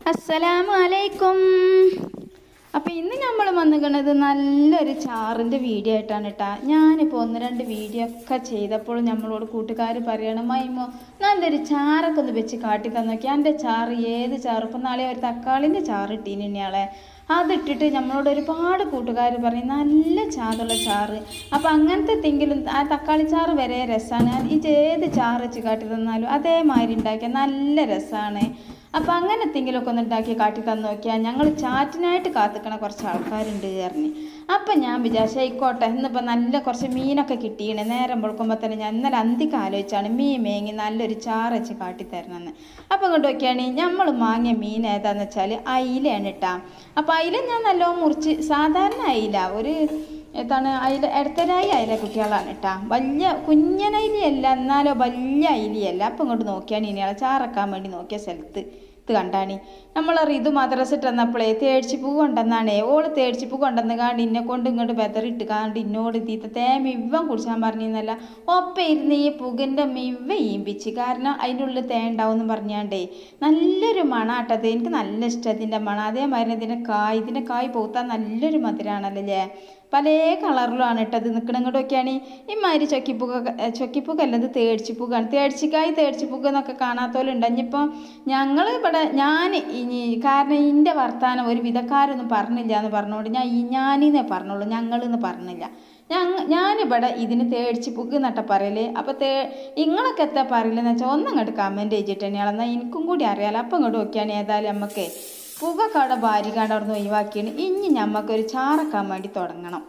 അസ്സലാമു അലൈക്കും അപ്പോൾ ഇന്ന് നമ്മൾ വന്നിരിക്കുന്നത് നല്ലൊരു ചാറിൻ്റെ വീഡിയോ ആയിട്ടാണ് കേട്ടോ ഞാനിപ്പോൾ ഒന്ന് രണ്ട് വീഡിയോ ഒക്കെ ചെയ്തപ്പോൾ നമ്മളോട് കൂട്ടുകാർ പറയണം മൈമോ നല്ലൊരു ചാറൊക്കെ ഒന്ന് വെച്ച് കാട്ടി തന്നോക്കി എൻ്റെ ചാറ് ഏത് ചാറ് ഇപ്പം നാളെ ഒരു തക്കാളിൻ്റെ ചാറ് ഇട്ടീന് ഇയാളെ അതിട്ടിട്ട് നമ്മളോട് ഒരുപാട് കൂട്ടുകാർ പറയും നല്ല ചാറുള്ള ചാറ് അപ്പോൾ അങ്ങനത്തെ എന്തെങ്കിലും ആ തക്കാളി ചാറ് വരെ രസമാണ് ഇത് ഏത് ചാറ് വെച്ച് കാട്ടി തന്നാലും അതേമാതിരി ഉണ്ടാക്കിയാൽ നല്ല രസമാണ് അപ്പോൾ അങ്ങനെ എന്തെങ്കിലുമൊക്കെ ഒന്ന് ഉണ്ടാക്കി കാട്ടി തന്നു നോക്കിയാൽ ഞങ്ങൾ ചാറ്റിനായിട്ട് കാത്തിക്കണ കുറച്ച് ആൾക്കാരുണ്ട് പറഞ്ഞ് അപ്പം ഞാൻ വിചാരിച്ചു ആയിക്കോട്ടെ ഇന്നിപ്പോൾ നല്ല കുറച്ച് മീനൊക്കെ കിട്ടിയാണ് നേരം പൊളുക്കുമ്പോൾ തന്നെ ഞാൻ ഇന്നലെ അന്തിക്ക് ആലോചിച്ചാണ് മീൻ മേങ്ങി നല്ലൊരു ചാറ് വെച്ച് കാട്ടിത്തരണമെന്ന് അപ്പം ഇങ്ങോട്ട് നോക്കിയാണ് നമ്മൾ വാങ്ങിയ മീൻ ഏതാന്ന് വെച്ചാൽ അയിലയാണ് കേട്ടാ അപ്പോൾ അയില ഞാൻ നല്ലോണം മുറിച്ച് സാധാരണ അയില ഒരു എന്താണ് അയില ഇടത്തരായി അയില കുട്ടികളാണ് കേട്ടാ വലിയ കുഞ്ഞനയിലയല്ല എന്നാലോ വലിയ അയിലയല്ല അപ്പം ഇങ്ങോട്ട് നോക്കിയാണ് ഇനിയാളെ ചാറക്കാൻ വേണ്ടി നോക്കിയ സ്ഥലത്ത് ഇത് കണ്ടാണി നമ്മളറിയ ഇത് മദ്രസ ഇട്ടെന്നപ്പോഴേ തേടിച്ചിപ്പൂ കൊണ്ടെന്നാണേ ഓള് തേടിച്ചിപ്പൂ കൊണ്ടെന്ന് കാണ്ട് ഇന്നെ കൊണ്ട് ഇങ്ങോട്ട് ബെതറിട്ട് കാണ്ട് ഇന്നോട് തീത്ത തേ മിവ്വം കുടിച്ചാൻ പറഞ്ഞിരുന്നല്ല ഒപ്പം ഇരുന്ന് ഈ പുകിൻ്റെ മിവ്വ ഈമ്പിച്ച് കാരണം അതിൻ്റെ ഉള്ളിൽ തേ ഉണ്ടാവും പറഞ്ഞാണ്ടേ നല്ലൊരു മണാട്ടത് എനിക്ക് നല്ല ഇഷ്ടം ഇതിൻ്റെ മണം അതേമാതിരി ഇതിൻ്റെ കായ് ഇതിൻ്റെ കായ് പൂത്താൻ നല്ലൊരു മധുരമാണല്ലോ അല്ലേ പല കളറിലുമാണ് ഇട്ടത് നിൽക്കണം ഇങ്ങോട്ടൊക്കെയാണ് ഈ മാതിരി ചൊക്കിപ്പൂക്ക ചൊക്കിപ്പൂക്കല്ല ഇത് തേടിച്ചിപ്പൂക്കാണ് തേടിച്ചിക്കായി തേടിച്ചിപ്പൂക്ക് എന്നൊക്കെ കാണാത്തോലുണ്ട് ഇനിയിപ്പോൾ ഞങ്ങൾ ഇവിടെ ഞാൻ ഇനി കാരണം എൻ്റെ വർത്താനം ഒരു വിധക്കാരൊന്നും പറഞ്ഞില്ല എന്ന് പറഞ്ഞുകൊണ്ട് ഞാൻ ഈ ഞാനിന്നേ പറഞ്ഞുള്ളൂ ഞങ്ങളെന്ന് പറഞ്ഞില്ല ഞങ്ങ ഞാനിവിടെ ഇതിന് തേടിച്ചിപ്പൂക്ക് എന്നട്ട പറയല് അപ്പോൾ തേ നിങ്ങളൊക്കെ എത്താ പറയില്ലെന്ന് വെച്ചാൽ ഒന്നങ്ങോട്ട് കമൻറ്റ് ചെയ്തിട്ട് തന്നെയാണ് എന്നാൽ എനിക്കും കൂടി അറിയാലോ അപ്പം ഇങ്ങോട്ട് നോക്കിയാണ് ഏതായാലും നമുക്ക് പുകയൊക്കെ അവിടെ ഭാര്യക്കാണ്ട് അവിടെ നിന്ന് ഒഴിവാക്കിയാണ് ഇനി ഞമ്മക്കൊരു ചാറക്കാൻ വേണ്ടി തുടങ്ങണം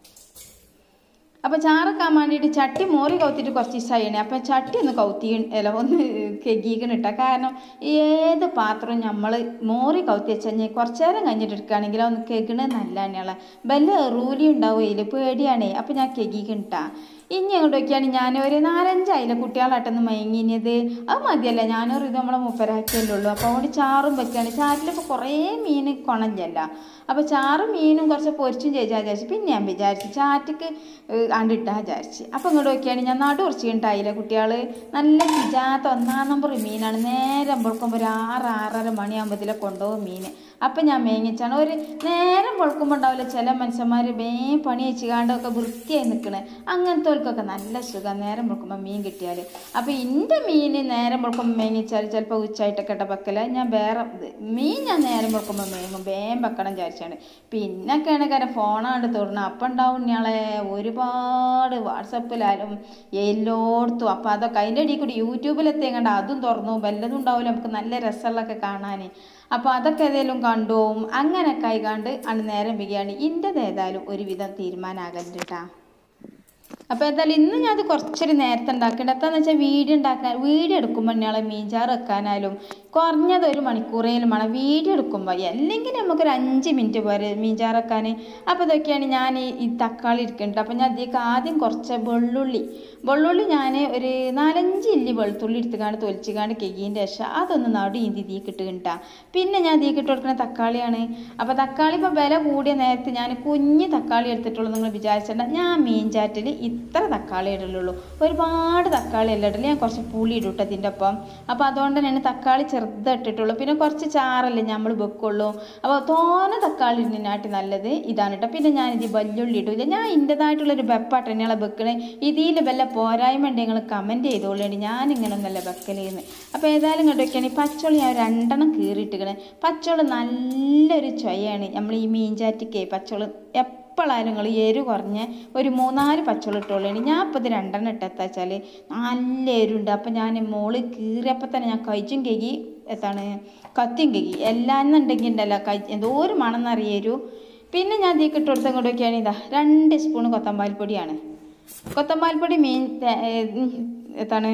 അപ്പോൾ ചാറക്കാൻ വേണ്ടിയിട്ട് ചട്ടി മോറി കൗത്തിട്ട് കുറച്ച് ദിവസമായിണേ അപ്പം ചട്ടി ഒന്ന് കൗത്തി അല്ല ഒന്ന് കെഗീക്കണിട്ട കാരണം ഏത് പാത്രവും നമ്മൾ മോറി കൗത്തി വെച്ചാൽ കുറച്ച് നേരം കഴിഞ്ഞിട്ട് എടുക്കുകയാണെങ്കിൽ ഒന്ന് കെഗണ നല്ല തന്നെയുള്ള വല്ല റൂലി ഉണ്ടാവും ഇതിൽ പേടിയാണേ അപ്പം ഞാൻ കെഗീക്കണിട്ടാ ഇനി അങ്ങോട്ട് നോക്കിയാണ് ഞാൻ ഒരു നാലഞ്ചായില്ല കുട്ടികളായിട്ടൊന്ന് മയങ്ങിയത് അത് മതിയല്ല ഞാനൊരു ഇത് നമ്മളെ മുപ്പരാക്കിയല്ലേ ഉള്ളൂ അപ്പോൾ അതുകൊണ്ട് ചാറും വെക്കുകയാണ് ചാറ്റിലിപ്പോൾ കുറേ മീൻ കൊണഞ്ഞല്ല അപ്പോൾ ചാറും മീനും കുറച്ച് പൊരിച്ചും ചെയ്താൽ വിചാരിച്ചു പിന്നെ ഞാൻ വിചാരിച്ചു ചാറ്റക്ക് കണ്ടിട്ടാ വിചാരിച്ച് അപ്പോൾ ഇങ്ങോട്ട് നോക്കിയാണ് ഞാൻ നടു കുറച്ചിട്ടുണ്ടായില്ല കുട്ടികൾ നല്ല ഹിജാത്ത ഒന്നാം നമ്പർ മീനാണ് നേരം പൊളുക്കുമ്പോൾ ഒരു ആറ് ആറര മണിയാകുമ്പോഴത്തേലെ കൊണ്ടുപോകും മീൻ അപ്പം ഞാൻ മേങ്ങിച്ചാണ് ഒരു നേരം പൊളുക്കുമ്പോൾ ഉണ്ടാവില്ല ചില മനുഷ്യന്മാർ വേഗം പണി വെച്ചുകാണ്ടൊക്കെ വൃത്തിയായി നിൽക്കണേ അങ്ങനത്തെവർക്കൊക്കെ നല്ല സുഖം നേരം പൊളുക്കുമ്പോൾ മീൻ കിട്ടിയാൽ അപ്പോൾ എൻ്റെ മീൻ നേരം പൊളുക്കുമ്പോൾ മേങ്ങിച്ചാൽ ചിലപ്പോൾ ഉച്ചയായിട്ടൊക്കെ ഇട്ട വെക്കല ഞാൻ വേറെ ഇത് മീൻ ഞാൻ നേരം പൊളുക്കുമ്പോൾ മേങ്ങും വേഗം വെക്കണം വിചാരിച്ചാണ് പിന്നൊക്കെയാണ് കാര്യം ഫോണാണ്ട് തുറന്ന് അപ്പം ഉണ്ടാവും ഞങ്ങളെ ഒരുപാട് വാട്സപ്പിലായാലും എല്ലായിടത്തും അപ്പോൾ അതൊക്കെ അതിൻ്റെ ഇടയിൽ കൂടി യൂട്യൂബിലെത്തിയും കണ്ട അതും തുറന്നു വല്ലതും ഉണ്ടാവില്ല നമുക്ക് നല്ല രസമുള്ളതൊക്കെ കാണാൻ അപ്പോൾ അതൊക്കെ ഏതെങ്കിലും കണ്ടുപോകും അങ്ങനെയൊക്കെ ആയിക്കാണ്ട് അണ് നേരം വയ്ക്കുകയാണ് ഇൻ്റെത് ഏതായാലും ഒരുവിധം തീരുമാനമാകലുണ്ട് കേട്ടാ അപ്പോൾ എന്തായാലും ഇന്ന് ഞാൻ അത് കുറച്ചൊരു നേരത്തെ ഉണ്ടാക്കേണ്ടത് എന്താണെന്ന് വെച്ചാൽ വീഡിയോ ഉണ്ടാക്കാൻ വീഡിയോ എടുക്കുമ്പോൾ ഞങ്ങളെ മീൻചാറ് വെക്കാനായാലും കുറഞ്ഞത് ഒരു മണിക്കൂറേലും വേണം വീഡിയോ എടുക്കുമ്പോൾ അല്ലെങ്കിൽ നമുക്കൊരു അഞ്ച് മിനിറ്റ് പോരെ മീൻചാറ് വെക്കാൻ അപ്പോൾ ഇതൊക്കെയാണ് ഞാൻ ഈ- ഈ തക്കാളി എടുക്കുന്നുണ്ട് അപ്പോൾ ഞാൻ അതിലേക്ക് ആദ്യം കുറച്ച് വെള്ളുള്ളി വെള്ളുള്ളി ഞാൻ ഒരു നാലഞ്ച് ഇല്ലി വെളുത്തുള്ളി എടുത്തുകാണ്ട് തൊലിച്ചുകാണ്ട് കെഗീൻ്റെ ശേഷം അതൊന്ന് നടു ഇന്തി തീ കിട്ടുകണ്ടാ പിന്നെ ഞാൻ തീ കിട്ട് കൊടുക്കുന്ന തക്കാളിയാണ് അപ്പോൾ തക്കാളി ഇപ്പോൾ വില കൂടിയ നേരത്ത് ഞാൻ കുഞ്ഞ് തക്കാളി എടുത്തിട്ടുള്ളൂ നിങ്ങൾ വിചാരിച്ചിട്ടുണ്ട ഞാൻ മീൻ ചാറ്റിൽ ഇത്ര തക്കാളി ഇടലുള്ളൂ ഒരുപാട് തക്കാളി അല്ല ഇടല് ഞാൻ കുറച്ച് പുളി ഇടും കേട്ടോ ഇതിൻ്റെ ഒപ്പം അപ്പോൾ അതുകൊണ്ട് തന്നെയാണ് തക്കാളി ചെറുതിട്ടിട്ടുള്ളൂ പിന്നെ കുറച്ച് ചാറല്ലേ നമ്മൾ വെക്കുള്ളൂ അപ്പോൾ തോനെ തക്കാളി ഇടുന്നതിനായിട്ട് നല്ലത് ഇതാണ് കേട്ടോ പിന്നെ ഞാൻ ഇത് വല്യുള്ളി ഇടില്ല ഞാൻ എൻ്റെതായിട്ടുള്ളൊരു വെപ്പാട്ട് തന്നെയാണ് വെക്കണേ ഇതിൽ വല്ല പോരായ്മ ഉണ്ടെങ്കിൽ നിങ്ങൾ കമൻറ്റ് ചെയ്തോളേണ്ടി ഞാൻ ഇങ്ങനെ ഒന്നല്ല വെക്കലേന്ന് അപ്പോൾ ഏതായാലും ഇങ്ങോട്ട് വെക്കുകയാണ് ഈ പച്ചോളി ഞാൻ രണ്ടെണ്ണം കീറിയിട്ടിക്കണേ പച്ചോള് നല്ലൊരു ചൊയ്യാണ് നമ്മൾ ഈ മീൻചാറ്റിക്കേ പച്ചോള് എപ്പോഴായാലും നിങ്ങൾ എരു കുറഞ്ഞ് ഒരു മൂന്നാല് പച്ചോളം ഇട്ടോളൂ ഞാൻ ഇപ്പോൾ ഇത് രണ്ടെണ്ണം ഇട്ടെത്താ വെച്ചാൽ നല്ല എരുണ്ട് അപ്പം ഞാൻ മോള് കീറിയപ്പോൾ തന്നെ ഞാൻ കഴിച്ചും കേകി എത്താണ് കത്തിയും കേകി എല്ലാന്നുണ്ടെങ്കിൽ ഉണ്ടല്ലോ കൈ എന്തോ ഒരു മണമെന്നറിയരു പിന്നെ ഞാൻ തീ കിട്ടുകൊടുത്ത് ഇങ്ങോട്ട് നോക്കിയാണ് ഇതാ രണ്ട് സ്പൂൺ കൊത്തമ്പാൽപ്പൊടിയാണ് കൊത്തമ്പാൽപ്പൊടി മീൻ തേ- ഏ, ഉം, എത്താണ്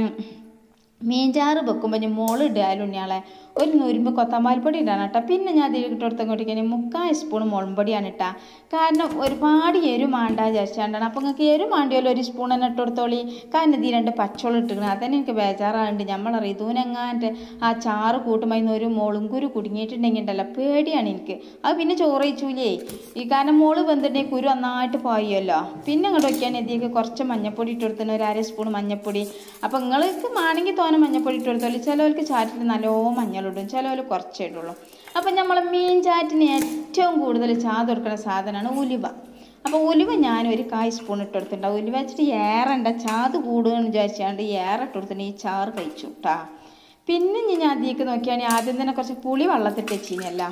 മീൻചാറ് വെക്കുമ്പോൾ ഞാൻ മോള് ഇടാലും ഉണ്ണിയാളെ ഒരു നുരുമ്പ് കൊത്തമ്പാൽപ്പൊടി ഇടാണ് കേട്ടോ പിന്നെ ഞാൻ അതിൽ ഇട്ടെടുത്ത് ഇങ്ങോട്ടേക്ക് മുക്കാൽ സ്പൂൺ മുളമ്പൊടിയാണ് ഇട്ടാ കാരണം ഒരുപാട് എരു മാണ്ട വിചാരിച്ചാണ്ടാണ് അപ്പോൾ നിങ്ങൾക്ക് എരു മാണ്ടിയല്ലോ ഒരു സ്പൂൺ തന്നെ ഇട്ട് കൊടുത്തോളി കാരണം ഇത് ഈ രണ്ട് പച്ചോളം ഇട്ടിക്കണം അതന്നെ എനിക്ക് ബേജാറാണ്ട് നമ്മൾ റിതുവിനെങ്ങാൻ്റെ ആ ചാറ് കൂട്ടുമ്പോൾ ഇന്ന് ഒരു മോളും കുരു കുടുങ്ങിയിട്ടുണ്ടെങ്കിൽ ഉണ്ടല്ലോ പേടിയാണ് എനിക്ക് അത് പിന്നെ ചോറ് കഴിച്ചൂലേ ഈ കാരണം മോള് വെന്തിട്ടുണ്ടെങ്കിൽ കുരു നന്നായിട്ട് പോയല്ലോ പിന്നെ അങ്ങോട്ട് വയ്ക്കാൻ ഇതിലേക്ക് കുറച്ച് മഞ്ഞപ്പൊടി ഇട്ട് കൊടുത്തിന് ഒരു അര സ്പൂൺ മഞ്ഞപ്പൊടി അപ്പോൾ നിങ്ങൾക്ക് വേണമെങ്കിൽ തോനെ തോനെ മഞ്ഞപ്പൊടി ഇട്ട് കൊടുത്താൽ ചിലവർക്ക് ചാറ്റിൽ നല്ലോ മഞ്ഞളിടും ചിലവർ കുറച്ചേ ഇടുള്ളൂ അപ്പം നമ്മൾ മീൻ ചാറ്റിന് ഏറ്റവും കൂടുതൽ ചാത് കൊടുക്കുന്ന സാധനമാണ് ഉലുവ അപ്പോൾ ഉലുവ ഞാൻ ഒരു കായ് സ്പൂൺ ഇട്ട് കൊടുത്തിട്ടുണ്ടാവും ഉലുവ വെച്ചിട്ട് ഏറണ്ട ചാത് കൂടുകയെന്ന് വിചാരിച്ചാണ്ട് ഏറെ ഇട്ട് കൊടുത്തിട്ട് ഈ ചാറ് കഴിച്ചു കേട്ടാ പിന്നെ ഞാൻ അതിലേക്ക് നോക്കിയാണെങ്കിൽ ആദ്യം തന്നെ കുറച്ച് പുളി വെള്ളത്തിട്ട് വെച്ചിനല്ല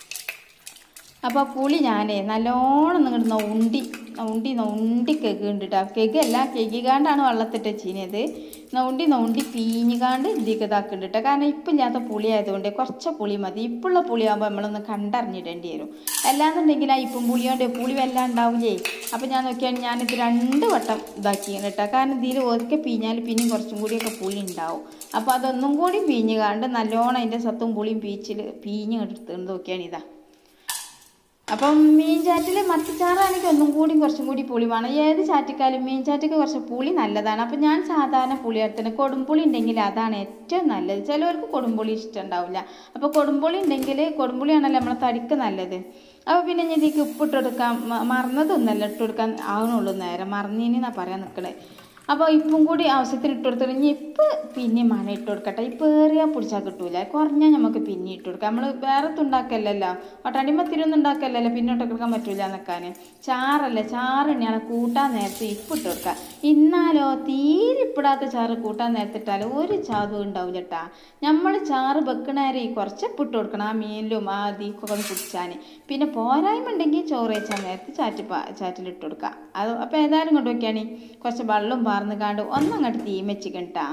അപ്പോൾ പുളി ഞാനേ നല്ലോണം നിങ്ങോട്ട് നൗണ്ടി നൗണ്ടി നൗണ്ടി കെകുണ്ട് കേട്ടോ കെകല്ല കെകികാണ്ടാണ് വെള്ളത്തിട്ട് ചീനിയത് നൗണ്ടി നൗണ്ടി പീഞ്ഞുകാണ്ട് ഇതിലേക്ക് ഇതാക്കുന്നുണ്ട് കേട്ടോ കാരണം ഇപ്പം ഇല്ലാത്ത പുളി ആയതുകൊണ്ട് കുറച്ച് പുളി മതി ഇപ്പുള്ള പുളിയാകുമ്പോൾ നമ്മളൊന്ന് കണ്ടറിഞ്ഞിടേണ്ടി വരും അല്ലാന്നുണ്ടെങ്കിൽ ആ ഇപ്പം പുളി കൊണ്ട് പുളി വല്ല ഉണ്ടാവില്ലേ അപ്പം ഞാൻ നോക്കിയാൽ ഞാനിത് രണ്ട് വട്ടം ഇതാക്കിയാണ് കേട്ടോ കാരണം ഇതിൽ ഒതുക്കെ പീഞ്ഞാൽ പിന്നെയും കുറച്ചും കൂടിയൊക്കെ പുളി ഉണ്ടാവും അപ്പോൾ അതൊന്നും കൂടി പീഞ്ഞുകാണ്ട് നല്ലോണം അതിൻ്റെ സത്തും പുളിയും പീച്ചിൽ പീഞ്ഞ് എടുത്ത് നോക്കിയാണ് ഇതാ അപ്പം മീൻ ചാറ്റിൽ മത്തിച്ചാറാണെങ്കിൽ ഒന്നും കൂടി കുറച്ചും കൂടി പുളി വേണം ഏത് ചാറ്റിക്കാലും മീൻ ചാറ്റിക്ക് കുറച്ച് പുളി നല്ലതാണ് അപ്പം ഞാൻ സാധാരണ പുളി എടുത്തിന് കൊടുമ്പുളി ഉണ്ടെങ്കിൽ അതാണ് ഏറ്റവും നല്ലത് ചിലവർക്ക് കൊടുമ്പുളി ഇഷ്ടം ഉണ്ടാവില്ല അപ്പോൾ കൊടുമ്പുളി ഉണ്ടെങ്കിൽ കൊടുമ്പുളിയാണല്ലോ നമ്മളെ തടിക്ക് നല്ലത് അപ്പോൾ പിന്നെ ഞാൻ ഇതിലേക്ക് ഉപ്പിട്ട് കൊടുക്കാം മ- മറന്നതൊന്നല്ല ഇട്ട് കൊടുക്കാൻ ആവണുള്ളൂ നേരം മറന്നീനെന്നാണ് പറയാൻ നിൽക്കണേ അപ്പോൾ ഇപ്പം കൂടി ആവശ്യത്തിന് ഇട്ട് കൊടുത്തു കഴിഞ്ഞാൽ ഇപ്പം പിന്നെ മണ ഇട്ട് കൊടുക്കട്ടെ ഇപ്പം ഏറിയാൽ പിടിച്ചാൽ കിട്ടൂല കുറഞ്ഞാൽ നമുക്ക് പിന്നെ ഇട്ട് കൊടുക്കാം നമ്മൾ വേറെ ഉണ്ടാക്കല്ലല്ലോ ഒട്ടടിമത്തിരൊന്നും ഉണ്ടാക്കല്ലല്ലോ പിന്നെ ഇട്ട് കൊടുക്കാൻ പറ്റൂല നിൽക്കാൻ ചാറല്ലേ ചാറ് തന്നെയാണ് കൂട്ടാൻ നേരത്തെ ഇപ്പം ഇട്ട് കൊടുക്കുക ഇന്നാലോ തീരെ ഇപ്പിടാത്ത ചാറ് കൂട്ടാൻ നേരത്തിട്ടാൽ ഒരു ചാതും ഉണ്ടാവില്ല കേട്ടാ നമ്മൾ ചാറ് വെക്കണേരെ കുറച്ച് ഇപ്പിട്ട് കൊടുക്കണം ആ മീനിലും ആ ദീക്കൊക്കെ ഒന്ന് പിടിച്ചാൽ പിന്നെ പോരായ്മ ഉണ്ടെങ്കിൽ ചോറ് വെച്ചാൽ നേരത്തെ ചാറ്റ് പാ ചാറ്റിലിട്ട് കൊടുക്കുക അത് അപ്പോൾ ഏതായാലും കൊണ്ട് വയ്ക്കുകയാണ് കുറച്ച് വെള്ളം പാർന്ന് കാണ്ട് ഒന്നങ്ങോട്ട് തീ വെച്ചിക്കണ്ടാ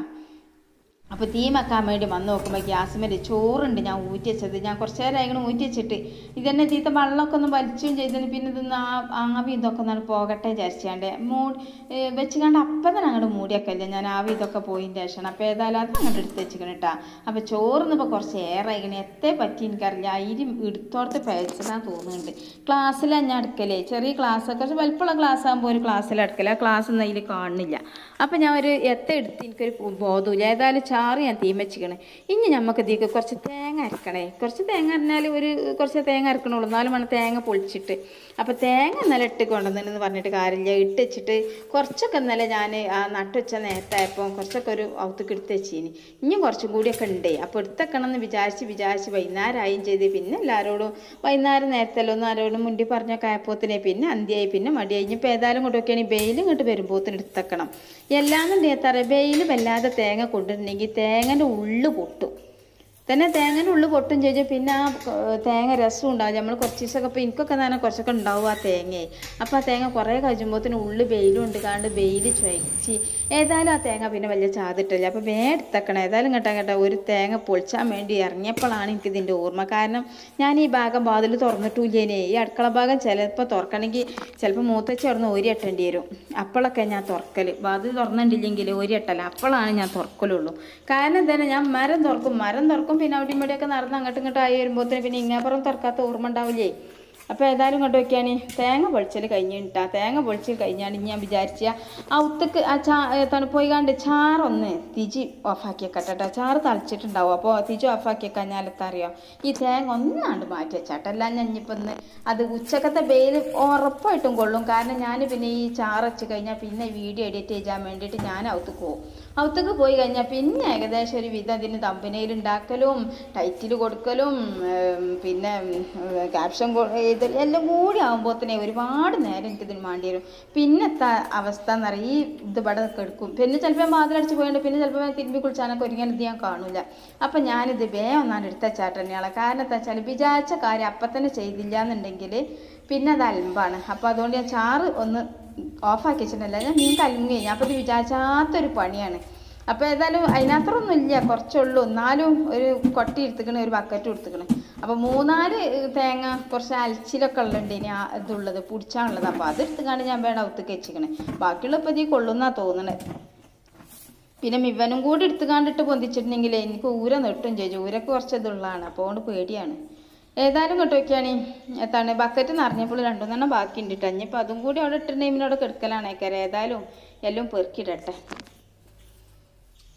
അപ്പോൾ തീ വെക്കാൻ വേണ്ടി വന്ന് നോക്കുമ്പോൾ ഗ്യാസുമേൽ ചോറുണ്ട് ഞാൻ ഊറ്റി വെച്ചത് ഞാൻ കുറച്ച് നേരം ആയിക്കണം ഊറ്റി വെച്ചിട്ട് ഇതന്നെ തീത്ത വെള്ളമൊക്കെ ഒന്ന് വലിച്ചും ചെയ്തതിന് പിന്നെ ഇതൊന്ന് ആ ആവി ഇതൊക്കെ ഒന്ന് പോകട്ടെ വിചാരിച്ചാണ്ട് മൂ വെച്ച് കണ്ട് അപ്പം തന്നെ അങ്ങോട്ട് മൂടിയൊക്കെയല്ലേ ഞാൻ ആവി ഇതൊക്കെ പോയിൻ്റെ ശേഷം അപ്പോൾ ഏതായാലും അത് അങ്ങോട്ട് എടുത്ത് വെച്ചിക്കണം കേട്ടാ അപ്പോൾ ചോറിന്നിപ്പോൾ കുറച്ച് ഏറെ ആയിക്കണേ എത്തേ പറ്റി എനിക്കറിയില്ല അരി എടുത്തോടത്ത് പേച്ചതാന്ന് തോന്നുന്നുണ്ട് ക്ലാസ്സിലാണ് ഞാൻ അടുക്കലേ ചെറിയ ക്ലാസ് കുറച്ച് വലിപ്പമുള്ള ക്ലാസ് ആകുമ്പോൾ ഒരു ക്ലാസ്സിൽ അടുക്കല ആ ക്ലാസ് ഒന്നും അതിൽ കാണുന്നില്ല അപ്പം ഞാൻ ഒരു എത്ത എടുത്ത് എനിക്കൊരു ബോധമില്ല ഏതായാലും ചാറ് ഞാൻ തീ വെച്ചിക്കണേ ഇനി നമുക്ക് ഇതിലേക്ക് കുറച്ച് തേങ്ങ അരക്കണേ കുറച്ച് തേങ്ങ അരഞ്ഞാൽ ഒരു കുറച്ച് തേങ്ങ അരക്കണുള്ളൂ എന്നാലും വേണം തേങ്ങ പൊളിച്ചിട്ട് അപ്പോൾ തേങ്ങ ഇന്നലെ ഇട്ട് കൊണ്ടുവന്നെന്ന് പറഞ്ഞിട്ട് കാര്യമില്ല ഇട്ട് വെച്ചിട്ട് കുറച്ചൊക്കെ ഇന്നലെ ഞാൻ ആ നട്ട് വെച്ച നേരത്തായപ്പോൾ കുറച്ചൊക്കെ ഒരു ഔത്തേക്ക് എടുത്ത് വെച്ചീനി ഇനിയും കുറച്ചും കൂടിയൊക്കെ ഉണ്ട് അപ്പോൾ എടുത്തേക്കണം എന്ന് വിചാരിച്ച് വിചാരിച്ച് വൈകുന്നേരമായും ചെയ്ത് പിന്നെ എല്ലാവരോടും വൈകുന്നേരം നേരത്തല്ലോ ഒന്ന് ആരോടും മുണ്ടി പറഞ്ഞൊക്കെ ആയപ്പോത്തിനെ പിന്നെ അന്ത്യയായി പിന്നെ മടിയായി ഇനിയിപ്പോൾ ഏതായാലും കൊണ്ടൊക്കെയാണ് ബെയിൽ ഇങ്ങോട്ട് വരുമ്പോത്തിന് എടുത്തേക്കണം എല്ലാന്നുണ്ടെങ്കിൽ എത്ര ബെയിൽ വല്ലാതെ തേങ്ങ കൊണ്ടിട്ടുണ്ടെങ്കിൽ തേങ്ങൻ്റെ ഉള്ളു പൊട്ടും തന്നെ തേങ്ങൻ്റെ ഉള്ളു പൊട്ടും ചോദിച്ചാൽ പിന്നെ ആ ഏർ, തേങ്ങ രസം ഉണ്ടാവും നമ്മൾ കുറച്ച് ദിവസമൊക്കെ ഇപ്പോൾ എനിക്കൊക്കെ തന്നെ കുറച്ചൊക്കെ ഉണ്ടാവും ആ തേങ്ങയെ അപ്പോൾ ആ തേങ്ങ കുറേ കഴിയുമ്പോഴത്തേന് ഉള്ളു വെയിലും ഉണ്ട് കാണ്ട് വെയിൽ ചുവച്ച് ഏതായാലും ആ തേങ്ങ പിന്നെ വലിയ ചാതിട്ടില്ല അപ്പോൾ വേ എടുത്തക്കണം ഏതായാലും കേട്ടാ കേട്ടാ ഒരു തേങ്ങ പൊളിച്ചാൻ വേണ്ടി ഇറങ്ങിയപ്പോഴാണ് എനിക്ക് ഇതിൻ്റെ ഓർമ്മ കാരണം ഞാൻ ഈ ഭാഗം വാതിൽ തുറന്നിട്ടില്ലേനെ ഈ അടുക്കള ഭാഗം ചിലപ്പോൾ തുറക്കണമെങ്കിൽ ചിലപ്പോൾ മൂത്തച്ഛ തുറന്ന് ഒരു എട്ടേണ്ടി വരും അപ്പോഴൊക്കെ ഞാൻ തുറക്കൽ വാതിൽ തുറന്നിട്ടില്ലെങ്കിൽ ഒരു എട്ടല്ല അപ്പോഴാണ് ഞാൻ തുറക്കലുള്ളൂ കാരണം എന്താ ഞാൻ മരം തുറക്കും മരം തുറക്കും പിന്നെ അവിടെ ഇവിടെയൊക്കെ നടന്ന് അങ്ങോട്ടും ഇങ്ങോട്ടും ആയി വരുമ്പോഴത്തേന് പിന്നെ ഇങ്ങാപ്പുറം തുറക്കാത്ത ഓർമ്മ ഉണ്ടാവില്ലേ അപ്പോൾ ഏതായാലും കൊണ്ട് വയ്ക്കാൻ തേങ്ങ പൊളിച്ചൽ കഴിഞ്ഞിട്ടാ തേങ്ങ പൊളിച്ചൽ കഴിഞ്ഞാണ് ഞാൻ വിചാരിച്ച ആ ഉത്തക്ക് ആ ചാ തണുപ്പോയി കണ്ട് ചാറൊന്ന് തിജി ഓഫാക്കി വെക്കട്ടെ ചാറ് തളിച്ചിട്ടുണ്ടാവും അപ്പോൾ തിജി ഓഫാക്കി കഴിഞ്ഞാലത്തറിയോ ഈ തേങ്ങ ഒന്നാണ്ട് മാറ്റി വെച്ചാട്ടെ എല്ലാം ഞാൻ ഇനിയിപ്പോൾ ഒന്ന് അത് ഉച്ചക്കത്തെ വെയിൽ ഉറപ്പായിട്ടും കൊള്ളും കാരണം ഞാൻ പിന്നെ ഈ ചാറ് വെച്ച് കഴിഞ്ഞാൽ പിന്നെ വീഡിയോ എഡിറ്റ് ചെയ്യാൻ വേണ്ടിയിട്ട് ഞാൻ ഔത്തുക്ക് പോകും ഔത്തുക്ക് പോയി കഴിഞ്ഞാൽ പിന്നെ ഏകദേശം ഒരു വിധം അതിന് തമ്പനയിൽ ഉണ്ടാക്കലും ടൈറ്റിൽ കൊടുക്കലും ഉം, പിന്നെ ക്യാപ്ഷൻ ഇത് എല്ലാം കൂടി ആകുമ്പോഴത്തേനെ ഒരുപാട് നേരം എനിക്കിതിന് വേണ്ടി വരും പിന്നത്തെ അവസ്ഥ എന്ന് പറയുക ഈ ഇത് ഇവിടെ കെടുക്കും പിന്നെ ചിലപ്പോൾ മാതിലടിച്ച് പോയിട്ട് പിന്നെ ചിലപ്പോൾ തിരുമ്പി കുളിച്ചാനൊക്കെ ഒരുങ്ങാൻ ഇത് ഞാൻ കാണൂല അപ്പം ഞാനിത് വേഗം ഒന്നാണ് എടുത്ത ചാട്ടന്നെയാണ് കാരണം എന്താ വെച്ചാൽ വിചാരിച്ച കാര്യം അപ്പം തന്നെ ചെയ്തില്ല എന്നുണ്ടെങ്കിൽ പിന്നെ അത് അലമ്പാണ് അപ്പോൾ അതുകൊണ്ട് ഞാൻ ചാറ് ഒന്ന് ഓഫാക്കി വെച്ചിട്ടുണ്ടല്ല ഞാൻ മീൻ കലങ്ങി കഴിഞ്ഞു അപ്പോൾ ഇത് വിചാരിച്ചാത്തൊരു പണിയാണ് അപ്പോൾ ഏതായാലും അതിനത്രയൊന്നും ഇല്ല കുറച്ചുള്ളൂ എന്നാലും ഒരു കൊട്ടി എടുത്തുക്കണ ഒരു ബക്കറ്റും എടുത്തുക്കണേ അപ്പോൾ മൂന്നാല് തേങ്ങ കുറച്ച് അലച്ചിലൊക്കെ ഉള്ളുണ്ട് ഇനി ആ ഇതുള്ളത് പിടിച്ചാണുള്ളത് അപ്പോൾ അത് എടുത്തുകൊണ്ട് ഞാൻ വേണം ഒത്തുക്ക് വെച്ചിക്കണേ ബാക്കിയുള്ള ഇപ്പോൾ ഇതിൽ കൊള്ളുന്നാ തോന്നണത് പിന്നെ മിവനും കൂടി എടുത്ത് കണ്ടിട്ട് പൊന്തിച്ചിട്ടുണ്ടെങ്കിൽ എനിക്ക് ഊര നെട്ടും ചോദിച്ചു ഊരൊക്കെ കുറച്ച് ഇതുള്ളതാണ് അപ്പോൾ അതുകൊണ്ട് പേടിയാണ് ഏതായാലും കേട്ടോ നോക്കിയാണ് എത്താണ് ബക്കറ്റ് നിറഞ്ഞപ്പോൾ രണ്ടുമൂന്നെണ്ണം ബാക്കിയുണ്ട് കേട്ടോ ഇനിയിപ്പോൾ അതും കൂടി അവിടെ ഇട്ടിട്ടുണ്ടെങ്കിൽ അവിടെ കിടക്കലാണ് ഏക്കാരം ഏതായാലും എല്ലാം പെറുക്കിയിടട്ടെ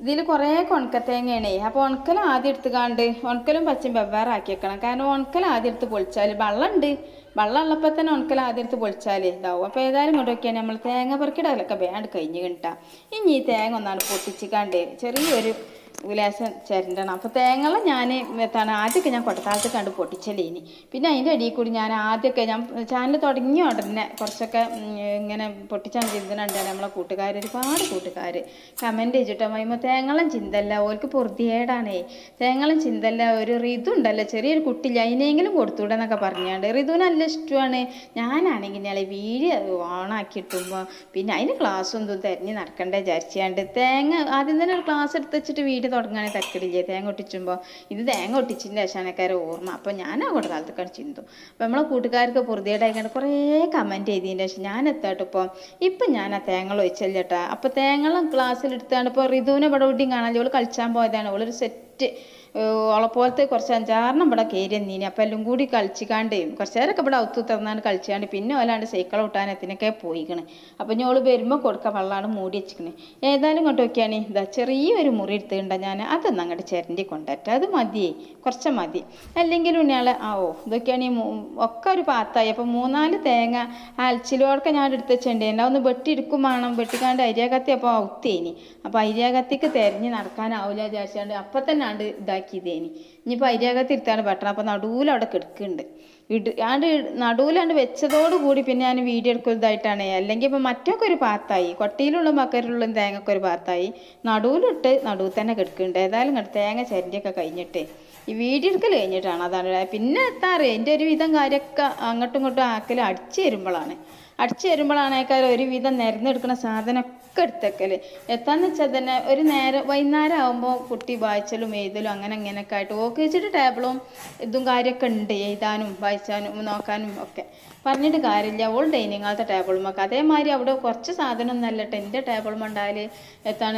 ഇതിൽ കുറേ ഉണക്കത്തേങ്ങയാണേ അപ്പോൾ ഉണക്കൽ ആദ്യം എടുത്തുകാണ്ട് ഉണക്കലും പച്ചയും വെവ്വേറെ ആക്കി വെക്കണം കാരണം ഉണക്കൽ ആദ്യം എടുത്ത് പൊളിച്ചാൽ വെള്ളമുണ്ട് വെള്ളം ഉള്ളപ്പോൾ തന്നെ ഉണക്കൽ ആദ്യം എടുത്ത് പൊളിച്ചാൽ ഇതാവും അപ്പോൾ ഏതായാലും ഇങ്ങോട്ട് നോക്കിയാൽ നമ്മൾ തേങ്ങ പെറുക്കിടലൊക്കെ വേണ്ട കഴിഞ്ഞ് കിട്ടാം ഇനി ഈ തേങ്ങ ഒന്നാണ് പൊട്ടിച്ചിക്കാണ്ട് ചെറിയൊരു ലേശം ചിരണ്ടണം അപ്പോൾ തേങ്ങ ഞാൻ എത്താണ് ആദ്യമൊക്കെ ഞാൻ കൊട്ടത്താളത്ത് കണ്ട് പൊട്ടിച്ചല്ലേനി പിന്നെ അതിൻ്റെ അടിയിൽ കൂടി ഞാൻ ആദ്യമൊക്കെ ഞാൻ ചാനൽ തുടങ്ങിയ ഉടനെ കുറച്ചൊക്കെ ഉം, ഇങ്ങനെ പൊട്ടിച്ചാൽ ചിന്തനുണ്ട് നമ്മളെ കൂട്ടുകാർ ഒരുപാട് കൂട്ടുകാർ കമൻറ്റ് ചെയ്തിട്ടോ മൈമ തേങ്ങളം ചിന്തല്ല ഓർക്ക് പൊറുതിയേടാണേ തേങ്ങളം ചിന്തല്ല ഒരു ഋതു ഉണ്ടല്ലോ ചെറിയൊരു കുട്ടില്ല അതിനെങ്കിലും കൊടുത്തൂടെ എന്നൊക്കെ പറഞ്ഞാണ്ട് ഋതു നല്ല ഇഷ്ടമാണ് ഞാനാണെങ്കിൽ ഞങ്ങളെ വീഡിയോ ഓണാക്കി ഇട്ടുമ്പോൾ പിന്നെ അതിന് ക്ലാസ് ഒന്നും തിരഞ്ഞ് നടക്കണ്ടേ വിചാരിച്ചാണ്ട് തേങ്ങ ആദ്യം തന്നെ ഒരു ക്ലാസ് എടുത്ത് വെച്ചിട്ട് വീഡിയോ തുടങ്ങാണെങ്കിൽ തരക്കിടില്ലേ തേങ്ങ ഒട്ടിച്ചുമ്പോൾ ഇത് തേങ്ങ ഒട്ടിച്ചിൻ്റെ ശേഷാനക്കാരെ ഓർമ്മ അപ്പോൾ ഞാൻ ആ കൂടെ കാലത്തൊക്കെ ചിന്തു അപ്പോൾ നമ്മളെ കൂട്ടുകാർക്ക് പൊറുതിയേടായിക്കാണ്ട് കുറേ കമൻറ്റ് ചെയ്തതിൻ്റെ ശേഷം ഞാൻ എത്താട്ടോ ഇപ്പോൾ ഇപ്പം ഞാൻ ആ തേങ്ങ ഒഴിച്ചല്ലേട്ടാ അപ്പോൾ തേങ്ങ ക്ലാസ്സിൽ എടുത്താണ് ഇപ്പോൾ ഋതുവിനെ ഇവിടെ എവിടെയും കാണാൻ ഓള് കളിച്ചാൻ പോയതാണ് ഓളൊരു സെറ്റ് ഓളെ പോലത്തെ കുറച്ച് അഞ്ചാറെണ്ണം ഇവിടെ കയറി നീനി അപ്പം എല്ലാം കൂടി കളിച്ചിക്കാണ്ട് കുറച്ച് നേരമൊക്കെ ഇവിടെ ഔത്തു തുറന്നാണ്ട് കളിച്ചാണ്ട് പിന്നെ ഓലാണ്ട് സൈക്കിൾ ഓട്ടാൻ എത്തിനൊക്കെ പോയിക്കണ് അപ്പം ഞോള് വരുമ്പോൾ കൊടുക്ക വെള്ളമാണ് മൂടി വെച്ചിക്കണ് ഏതായാലും ഇങ്ങോട്ട് നോക്കിയാണ് ഇതാ ചെറിയൊരു മുറി എടുത്തുണ്ട ഞാൻ അതൊന്നും അങ്ങോട്ട് ചിരണ്ടി കൊണ്ടറ്റ അത് മതിയേ കുറച്ച് മതി അല്ലെങ്കിൽ ഉണ്ണിയാളെ ആ ഓ ഇതൊക്കെയാണ് ഈ മൂ- ഒക്കെ ഒരു പാത്തായി അപ്പം മൂന്നാല് തേങ്ങ അലച്ചിലോടൊക്കെ ഞാൻ എടുത്ത് വെച്ചിട്ടുണ്ടായിരുന്നു ഒന്ന് വെട്ടി എടുക്കും വേണം വെട്ടിക്കാണ്ട് അരിയ കത്തി അപ്പോൾ ഔത്തേനി അപ്പോൾ അരിയ കത്തിക്ക് തെരഞ്ഞ് നടക്കാനാവില്ല വിചാരിച്ചാണ്ട് അപ്പം തന്നെ ആണ്ട് ഇതാക്കിയതേനി ഇനിയിപ്പോൾ അരിയ കത്തി എടുത്താണ് വെട്ടണം അപ്പോൾ നടുവിൽ അവിടെ കിടക്കുന്നുണ്ട് ഇട് ആണ്ട് നടുവിലാണ്ട് വെച്ചതോട് കൂടി പിന്നെ ഞാൻ വീഡിയോ എടുക്കുന്നതായിട്ടാണ് അല്ലെങ്കിൽ ഇപ്പം മറ്റൊക്കെ ഒരു പാത്തായി കൊട്ടിയിലുള്ള മക്കരിലുള്ള തേങ്ങൊക്കെ ഒരു പാത്തായി നടുവിലിട്ട് നടുവിൽ തന്നെ കിടക്കുന്നുണ്ട് ഏതായാലും ഇങ്ങോട്ട് തേങ്ങ ചരണ്ടിയൊക്കെ കഴിഞ്ഞിട്ട് ഈ വീഡിയോ എടുക്കൽ കഴിഞ്ഞിട്ടാണ് അതാണ് പിന്നെ എത്താ അറിയാം എൻ്റെ ഒരു വിധം കാര്യമൊക്കെ അങ്ങോട്ടും ഇങ്ങോട്ടും ആക്കൽ അടിച്ചു തരുമ്പോഴാണ് അടിച്ചു തരുമ്പോഴാണ് ഏക്കാരം ഒരു വിധം നിരന്നെടുക്കുന്ന സാധനമൊക്കെ എടുത്തേക്കൽ എത്താന്ന് വെച്ചാൽ തന്നെ ഒരു നേരം വൈകുന്നേരം ആകുമ്പോൾ കുട്ടി വായിച്ചലും എഴുതലും അങ്ങനെ ഇങ്ങനെയൊക്കെ ആയിട്ട് ഓക്കെ വെച്ചിട്ട് ടേബിളും ഇതും കാര്യമൊക്കെ ഉണ്ട് എഴുതാനും വായിച്ചാനും നോക്കാനും ഒക്കെ പറഞ്ഞിട്ട് കാര്യമില്ല ഓൾ ഡൈനിങ് ഹാളത്തെ ടേബിളും ഒക്കെ അതേമാതിരി അവിടെ കുറച്ച് സാധനം ഒന്നല്ല കേട്ടോ എൻ്റെ ടേബിളും ഉണ്ടായാൽ എത്താണ്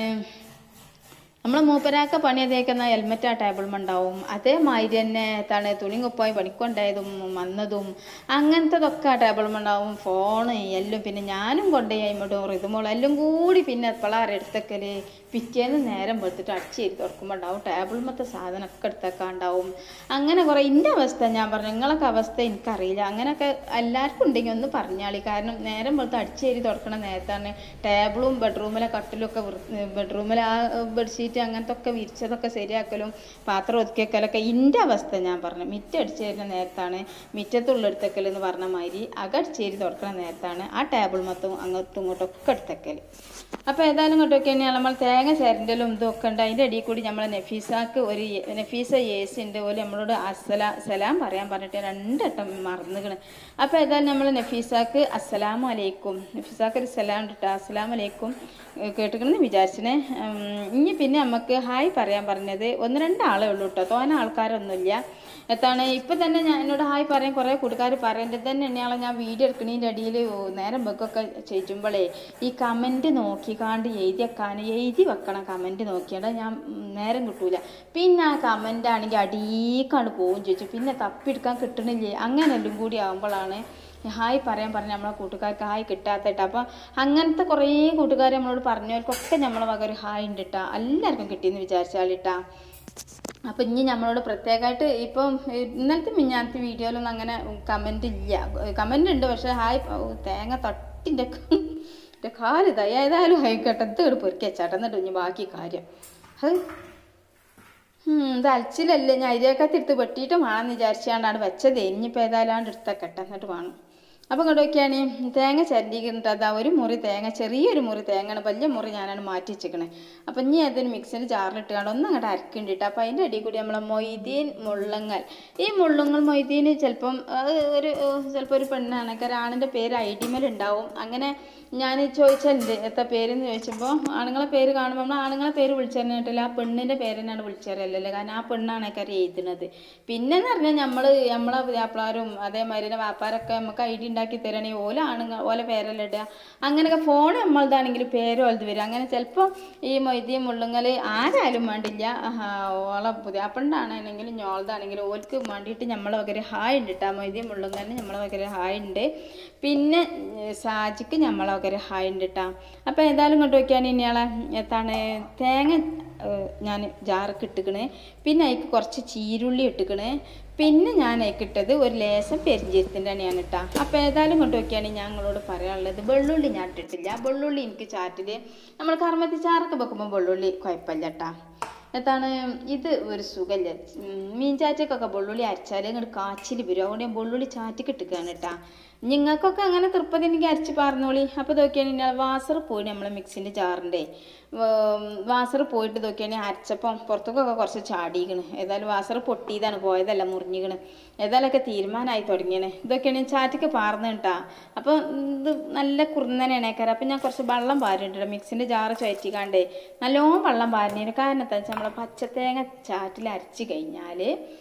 നമ്മൾ മൂപ്പരാക്ക പണി തേക്കുന്ന ഹെൽമെറ്റ് ആ ടേബിളും ഉണ്ടാവും അതേമാതിരി തന്നെ എന്താണ് തുണി കുപ്പായി പണിക്കൊണ്ടായതും വന്നതും അങ്ങനത്തതൊക്കെ ആ ടേബിളും ഉണ്ടാവും ഫോണ് എല്ലാം പിന്നെ ഞാനും കൊണ്ടുപോയി അയിമോട്ടും റിതുമോളും എല്ലാം കൂടി പിന്നെ എപ്പോഴാണ് എടുത്തക്കല് പിറ്റേന്ന് നേരം വെളുത്തിട്ട് അടിച്ചേരി തുറക്കുമ്പോൾ ഉണ്ടാവും ടേബിൾമത്തെ സാധനമൊക്കെ എടുത്തൊക്കെ ഉണ്ടാവും അങ്ങനെ കുറേ എൻ്റെ അവസ്ഥ ഞാൻ പറഞ്ഞു നിങ്ങളൊക്കെ അവസ്ഥ എനിക്കറിയില്ല അങ്ങനെയൊക്കെ എല്ലാവർക്കും ഉണ്ടെങ്കിൽ ഒന്ന് പറഞ്ഞാളി കാരണം നേരം വെളുത്ത് അടിച്ചേരി തുറക്കണ നേരത്താണ് ടേബിളും ബെഡ്റൂമിലെ കട്ടിലും ഒക്കെ ബെഡ്റൂമിലെ ആ ബെഡ്ഷീറ്റ് അങ്ങനത്തെ ഒക്കെ വിരിച്ചതൊക്കെ ശരിയാക്കലും പാത്രം ഒതുക്കി വെക്കലൊക്കെ എൻ്റെ അവസ്ഥ ഞാൻ പറഞ്ഞു മിറ്റം അടിച്ചു തരുന്ന നേരത്താണ് മിറ്റത്തുള്ള എടുത്തക്കൽ എന്ന് പറഞ്ഞ മാതിരി അകടിച്ചേരി തുറക്കണ നേരത്താണ് ആ ടേബിൾ മൊത്തം അങ്ങോട്ടും ഇങ്ങോട്ടും ഒക്കെ എടുത്തക്കൽ അപ്പോൾ ഏതായാലും ഇങ്ങോട്ടൊക്കെ തന്നെയാണ് നമ്മൾ തേങ്ങ ചേരണ്ടലും ഇതൊക്കെ ഉണ്ട് അതിൻ്റെ അടിയിൽ കൂടി നമ്മൾ നഫീസാക്ക് ഒരു എ- നഫീസ ഏസി ഉണ്ട് ഓല് നമ്മളോട് അസ്സലാ സലാം പറയാൻ പറഞ്ഞിട്ട് രണ്ടട്ടം മറന്നുകണ് അപ്പോൾ ഏതായാലും നമ്മൾ നഫീസാക്ക് അസ്സലാമു അലൈക്കും നഫീസാക്ക് ഒരു സലാം ഉണ്ട് കേട്ടോ അസ്സലാമു അലൈക്കും കേട്ടിക്കണമെന്ന് വിചാരിച്ചിനെ ഉം, ഇനി പിന്നെ നമുക്ക് ഹായ് പറയാൻ പറഞ്ഞത് ഒന്ന് രണ്ട് ആളേ ഉള്ളൂ കേട്ടോ തോനെ ആൾക്കാരൊന്നുമില്ല എത്താണ് ഇപ്പം തന്നെ ഞാൻ എന്നോട് ഹായ് പറയാൻ കുറേ കൂട്ടുകാർ പറയേണ്ടത് തന്നെ എന്നെയാളെ ഞാൻ വീഡിയോ എടുക്കണതിൻ്റെ അടിയിൽ നേരം വെക്കൊക്കെ ചെയ്യുമ്പോഴേ ഈ കമൻറ്റ് നോക്കിക്കാണ്ട് എഴുതി വെക്കാൻ എഴുതി വെക്കണം കമൻറ്റ് നോക്കിയാണ്ട് ഞാൻ ഉം, നേരം കിട്ടൂല പിന്നെ ആ കമൻ്റ് ആണെങ്കിൽ അടീക്കാണ്ട് പോവും ചോദിച്ചു പിന്നെ തപ്പിയെടുക്കാൻ കിട്ടണില്ലേ അങ്ങനെ എല്ലാം കൂടി ആകുമ്പോഴാണ് ഹായ് പറയാൻ പറഞ്ഞ നമ്മളെ കൂട്ടുകാർക്ക് ഹായ് കിട്ടാത്തിട്ട് അപ്പം അങ്ങനത്തെ കുറേ കൂട്ടുകാർ നമ്മളോട് പറഞ്ഞവർക്കൊക്കെ നമ്മളെ വക ഒരു ഹായ് ഉണ്ട് ട്ടാ എല്ലാവർക്കും കിട്ടിയെന്ന് വിചാരിച്ചാലിട്ടാ അപ്പം ഇനി നമ്മളോട് പ്രത്യേകമായിട്ട് ഇപ്പം ഇന്നലത്തെ മിഞ്ഞാന്നത്തെ വീഡിയോയിലൊന്നും അങ്ങനെ കമൻ്റ് ഇല്ല കമൻ്റ് ഉണ്ട് പക്ഷേ ഹായ് തേങ്ങ തട്ടിൻ്റെ എൻ്റെ കാലിതാ ഏതായാലും ആയിക്കോട്ടെ ഇത് പൊരിക്കുക ചേട്ടൻ എന്നിട്ട് ഇനി ബാക്കി കാര്യം അത് ഉം, ഇത് അലച്ചിലല്ലേ ഞാൻ അരിയൊക്കെ എടുത്ത് വെട്ടിയിട്ട് വേണമെന്ന് വിചാരിച്ചാണ്ടാണ് വെച്ചത് ഇനിയിപ്പോൾ ഏതായാലും എടുത്തേക്കട്ടെ എന്നിട്ട് വേണം അപ്പം ഇങ്ങോട്ട് നോക്കിയാണ് തേങ്ങ ചരണ്ടിക്കിട്ട് അതാ ഒരു മുറി തേങ്ങ ചെറിയൊരു മുറി തേങ്ങയാണ് വലിയ മുറി ഞാനാണ് മാറ്റി വെച്ചിക്കണേ അപ്പം ഇനി അതിന് മിക്സിൻ്റെ ജാറിലിട്ടുകൊണ്ട് ഒന്ന് അങ്ങോട്ട് അരക്കുന്നുണ്ട് അപ്പം അതിൻ്റെ അടിയിൽ കൂടി നമ്മളെ മൊയ്തീൻ മുള്ളങ്ങൽ ഈ മുള്ളങ്ങൽ മൊയ്തീൻ ചിലപ്പം അത് ഒരു ചിലപ്പോൾ ഒരു പെണ്ണാണ് ഒരാണിൻ്റെ പേര് ഐഡിമേൽ ഉണ്ടാവും അങ്ങനെ ഞാൻ ചോദിച്ചിട്ടുണ്ട് എത്ര പേരെന്ന് ചോദിച്ചപ്പോൾ ആണുങ്ങളെ പേര് കാണുമ്പോൾ നമ്മൾ ആണുങ്ങളെ പേര് വിളിച്ചറിഞ്ഞിട്ടില്ല ആ പെണ്ണിൻ്റെ പേര് തന്നെയാണ് വിളിച്ചറിയല്ലേ കാരണം ആ പെണ്ണാണ് കാര്യം എഴുതുന്നത് പിന്നെന്ന് പറഞ്ഞാൽ നമ്മൾ നമ്മളെ വ്യാപാരും അതേമാതിരി തന്നെ വ്യാപാരമൊക്കെ നമുക്ക് ഐ ഡി ഉണ്ടാക്കി തരണേ ഓല ആണുങ്ങൾ ഓല പേരെല്ലാം ഇടുക അങ്ങനെയൊക്കെ ഫോൺ നമ്മളതാണെങ്കിൽ പേര് ഓലത് വരും അങ്ങനെ ചിലപ്പോൾ ഈ മൊയ്തീൻ മുള്ളുങ്ങൽ ആരായാലും വേണ്ടില്ല ആഹാ, ഓളെ പുതിയാപ്പണ്ടാണെങ്കിലും ഞോളതാണെങ്കിലും ഓൽക്ക് വേണ്ടിയിട്ട് നമ്മളെ വകര് ഹായ് ഉണ്ട് കേട്ടോ മൊയ്തീൻ മുള്ളുങ്ങലിന് നമ്മളെ വകര് ഹായ് ഉണ്ട് പിന്നെ ഏ, സാജിക്ക് നമ്മളെ വകര് ഹായ് ഉണ്ട് കേട്ടോ അപ്പോൾ ഏതായാലും ഇങ്ങോട്ട് നോക്കിയാൽ ഇനിയാളെ എത്താണ് തേങ്ങ ഏഹ്, ഞാൻ ജാറൊക്കെ ഇട്ടുക്കണ് പിന്നെ അതിക്ക് കുറച്ച് ചീരുള്ളി ഇട്ടുക്കണ് പിന്നെ ഞാൻ അതിക്ക് ഇട്ടത് ഒരു ലേശം പെരിഞ്ചീരത്തിൻ്റെ എണ്ണയാണ് ഇട്ടാ അപ്പോൾ ഏതായാലും കൊണ്ട് നോക്കിയാണെങ്കിൽ ഞാൻ നിങ്ങളോട് പറയാനുള്ളത് വെള്ളുള്ളി ഞാൻ ഇട്ടിട്ടില്ല വെള്ളുള്ളി എനിക്ക് ചാറ്റിൽ നമ്മൾ കർമ്മത്തി ചാറൊക്കെ വെക്കുമ്പോൾ വെള്ളുള്ളി കുഴപ്പമില്ല കേട്ടാ എന്താണ് ഇത് ഒരു സുഖമില്ല ഉം, മീൻ ചാറ്റക്കൊക്കെ വെള്ളുള്ളി അരച്ചാൽ ഇങ്ങോട്ട് കാച്ചിൽ വരും അതുകൊണ്ട് ഞാൻ വെള്ളുള്ളി ചാറ്റിക്ക് ഇട്ടിക്കാണ് കേട്ടാ നിങ്ങൾക്കൊക്കെ അങ്ങനെ തൃപ്പതി എനിക്ക് അരച്ച് പറഞ്ഞോളി അപ്പോൾ നോക്കിയാണെങ്കിൽ വാസർ പോയി നമ്മളെ മിക്സിൻ്റെ ജാറിൻ്റെ വാസർ പോയിട്ട് നോക്കിയാണെങ്കിൽ അരച്ചപ്പം പുറത്തേക്കൊക്കെ കുറച്ച് ചാടിക്കണ് ഏതായാലും വാസർ പൊട്ടിയതാണ് പോയതല്ല മുറിഞ്ഞിക്കണ് ഏതായാലൊക്കെ തീരുമാനമായി തുടങ്ങിയാണ് ഇതൊക്കെയാണ് ചാറ്റക്ക് പാർന്ന് കേട്ടാ അപ്പോൾ ഇത് നല്ല കുറുന്നനെയാണ് ഏക്കാരം അപ്പം ഞാൻ കുറച്ച് വെള്ളം പാരിട്ടുണ്ട് മിക്സിൻ്റെ ജാറ് ചുയറ്റിക്കാണ്ടേ നല്ലോണം വെള്ളം പാരിനതിന് കാരണം എന്താ വെച്ചാൽ നമ്മളെ പച്ചത്തേങ്ങ ചാറ്റിൽ അരച്ച് കഴിഞ്ഞാൽ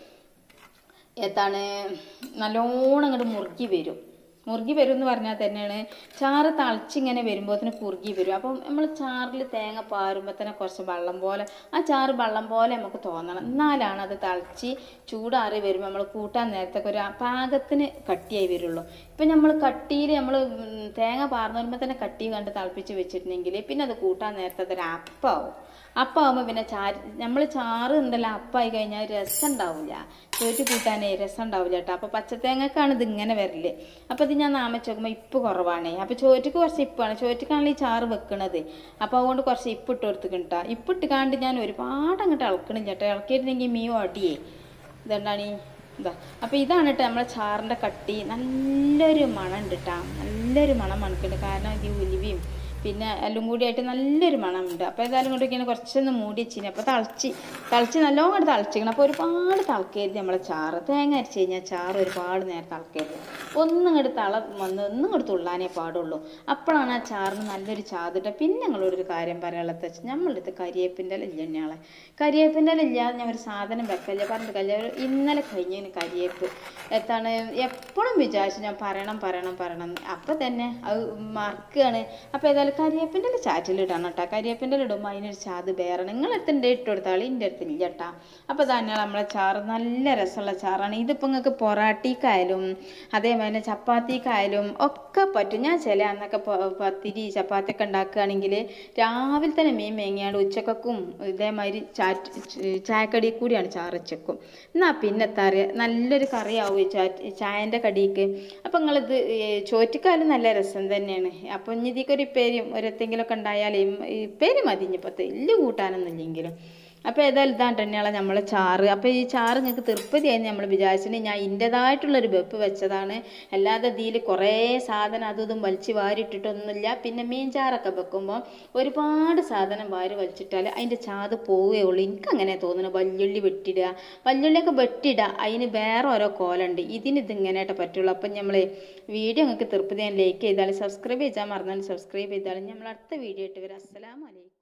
എന്താണ് നല്ലോണം അങ്ങോട്ട് മുറുക്കി വരും മുറുകി വരും എന്ന് പറഞ്ഞാൽ തന്നെയാണ് ചാറ് തളിച്ചിങ്ങനെ വരുമ്പോഴത്തേന് കുറുകി വരും അപ്പം നമ്മൾ ചാറിൽ തേങ്ങ പാരുമ്പോൾ തന്നെ കുറച്ച് വെള്ളം പോലെ ആ ചാറ് വെള്ളം പോലെ നമുക്ക് തോന്നണം എന്നാലാണ് അത് തളിച്ച് ചൂടാറി വരുമ്പോൾ നമ്മൾ കൂട്ടാൻ നേരത്തൊക്കെ ഒരു പാകത്തിന് കട്ടിയായി വരുള്ളൂ ഇപ്പം നമ്മൾ കട്ടിയിൽ നമ്മൾ തേങ്ങ പാർന്നു വരുമ്പോൾ തന്നെ കട്ടി കണ്ട് തിളപ്പിച്ച് വെച്ചിട്ടുണ്ടെങ്കിൽ പിന്നെ അത് കൂട്ടാൻ നേരത്തെ അതൊരു അപ്പാവും അപ്പാവുമ്പോൾ പിന്നെ ചാറ് നമ്മൾ ചാറ് ഉണ്ടല്ലോ അപ്പായി കഴിഞ്ഞാൽ രസം ഉണ്ടാവില്ല ചോറ്റ് കൂട്ടാനേ രസം ഉണ്ടാവില്ല കേട്ടോ അപ്പോൾ പച്ചത്തേങ്ങക്കാണ് ഇത് ഇങ്ങനെ വരല് അപ്പോൾ ഇത് ഞാൻ നാമച്ച് നോക്കുമ്പോൾ ഇപ്പ് കുറവാണേ അപ്പോൾ ചോറ്റക്ക് കുറച്ച് ഇപ്പാണ് ചോറ്റക്കാണല്ലോ ഈ ചാറ് വെക്കണത് അപ്പോൾ അതുകൊണ്ട് കുറച്ച് ഇപ്പ് ഇട്ട് കൊടുത്തിട്ടാ ഇപ്പ് ഇട്ടുകാണ്ട് ഞാൻ ഒരുപാട് അങ്ങോട്ട് ഇളക്കണില്ല കേട്ടോ ഇളക്കിയിരുന്നെങ്കിൽ മീൻ അടിയേ ഇതെന്താണ് ഈ ഇതാ അപ്പോൾ ഇതാണ് കേട്ടോ നമ്മളെ ചാറിൻ്റെ കട്ടി നല്ലൊരു മണം ഉണ്ട് കേട്ടോ നല്ലൊരു മണം മണക്കുന്നുണ്ട് കാരണം ഇത് ഈ ഉലുവയും പിന്നെ എല്ലാം കൂടി ആയിട്ട് നല്ലൊരു മണമുണ്ട് അപ്പോൾ ഏതായാലും കൊണ്ട് ഇങ്ങനെ കുറച്ചൊന്ന് മൂടി വെച്ചിന് അപ്പോൾ തളിച്ച് തളിച്ച് നല്ലോണം കൊണ്ട് തളിച്ചിക്കണം അപ്പോൾ ഒരുപാട് തിളക്കരുത് നമ്മളെ ചാറ് തേങ്ങ അരച്ച് കഴിഞ്ഞാൽ ചാറ് ഒരുപാട് നേരം തിളക്കരുത് ഒന്നും ഇങ്ങോട്ട് തള വന്ന് ഒന്നും ഇങ്ങോട്ട് തുള്ളാനേ പാടുള്ളൂ അപ്പോഴാണ് ആ ചാറിന് നല്ലൊരു ചാതിട്ട് പിന്നെ ഞങ്ങളോടൊരു കാര്യം പറയാനുള്ളത് വെച്ചാൽ നമ്മളടുത്ത് കരിയേപ്പിൻ്റെ ഇല ഇല്ല ഞങ്ങളെ കരിയേപ്പിൻ്റെ ഇല ഇല്ലാതെ ഞാൻ ഒരു സാധനം വെക്കല്ല പറഞ്ഞിട്ട് കല്ല ഒരു ഇന്നലെ കഴിഞ്ഞതിന് കരിയേപ്പ് എത്താണ് എപ്പോഴും വിചാരിച്ചു ഞാൻ പറയണം പറയണം പറയണം അപ്പം തന്നെ അത് മറക്കുകയാണ് അപ്പോൾ ഏതായാലും കരിയേപ്പിൻ്റെ ഇല ചാറ്റിലിടണം കേട്ടോ കരിയേപ്പിൻ്റെ ഇല ഇടുമ്പോൾ അതിനൊരു ചാത് വേറണം നിങ്ങൾ എടുത്തിൻ്റെ ഇട്ട് കൊടുത്താൽ എൻ്റെ അടുത്ത് ഇല്ല കേട്ടോ അപ്പോൾ തന്നെ നമ്മളെ ചാറ് നല്ല രസമുള്ള ചാറാണ് ഇതിപ്പോൾ നിങ്ങൾക്ക് പൊറാട്ടിക്കായാലും അതേമാതിരി ചപ്പാത്തിക്കായാലും ഒക്കെ പറ്റും ഞാൻ ചില അന്നൊക്കെ പ- പത്തിരി ചപ്പാത്തി ഒക്കെ ഉണ്ടാക്കുകയാണെങ്കിൽ രാവിലെ തന്നെ മീൻ മേങ്ങിയാണ്ട് ഉച്ചക്കും ഇതേമാതിരി ചാറ്റ് ചായക്കടി കൂടിയാണ് ചാറ് വെച്ചേക്കും എന്നാൽ പിന്നെ തറി നല്ലൊരു കറിയാവും ഈ ചാ ചായൻ്റെ കടിക്ക് അപ്പം നിങ്ങളിത് ചോറ്റിക്കാലും നല്ല രസം തന്നെയാണ് അപ്പം ഇനി ഇതിക്കൊരു ഇപ്പേരിയും ഒരെത്തെങ്കിലുമൊക്കെ ഉണ്ടായാലേ ഇപ്പേരി മതി ഇനിയിപ്പോൾ തെല്ല് കൂട്ടാനൊന്നും ഇല്ലെങ്കിലും അപ്പോൾ ഏതായാലും ഇതാണ് തന്നെയാണ് നമ്മളെ ചാറ് അപ്പോൾ ഈ ചാറ് നിങ്ങൾക്ക് തൃപ്തിയായി നമ്മൾ വിചാരിച്ചിട്ട് ഞാൻ ഇതിൻ്റെതായിട്ടുള്ളൊരു വെപ്പ് വെച്ചതാണ് അല്ലാതെ ഇതിൽ കുറേ സാധനം അതും ഇതും വലിച്ച് വാരിയിട്ടിട്ടൊന്നുമില്ല പിന്നെ മീൻ ചാറൊക്കെ വെക്കുമ്പോൾ ഒരുപാട് സാധനം വാരി വലിച്ചിട്ടാൽ അതിൻ്റെ ചാത് പോവുകയേ ഉള്ളൂ എനിക്ക് അങ്ങനെ തോന്നുന്നു വല്യുള്ളി വെട്ടിടുക വല്യുള്ളിയൊക്കെ വെട്ടിടുക അതിന് വേറെ ഓരോ കോലുണ്ട് ഇതിന് ഇതിങ്ങനെയായിട്ട് പറ്റുള്ളൂ അപ്പം നമ്മൾ വീഡിയോ നിങ്ങൾക്ക് തൃപ്തി ഞാൻ ലൈക്ക് ചെയ്താൽ സബ്സ്ക്രൈബ് ചെയ്താൽ മറന്നാൽ സബ്സ്ക്രൈബ് ചെയ്താൽ നമ്മൾ അടുത്ത വീഡിയോ ഇട്ട് വരാം അസ്സലാമലൈക്കും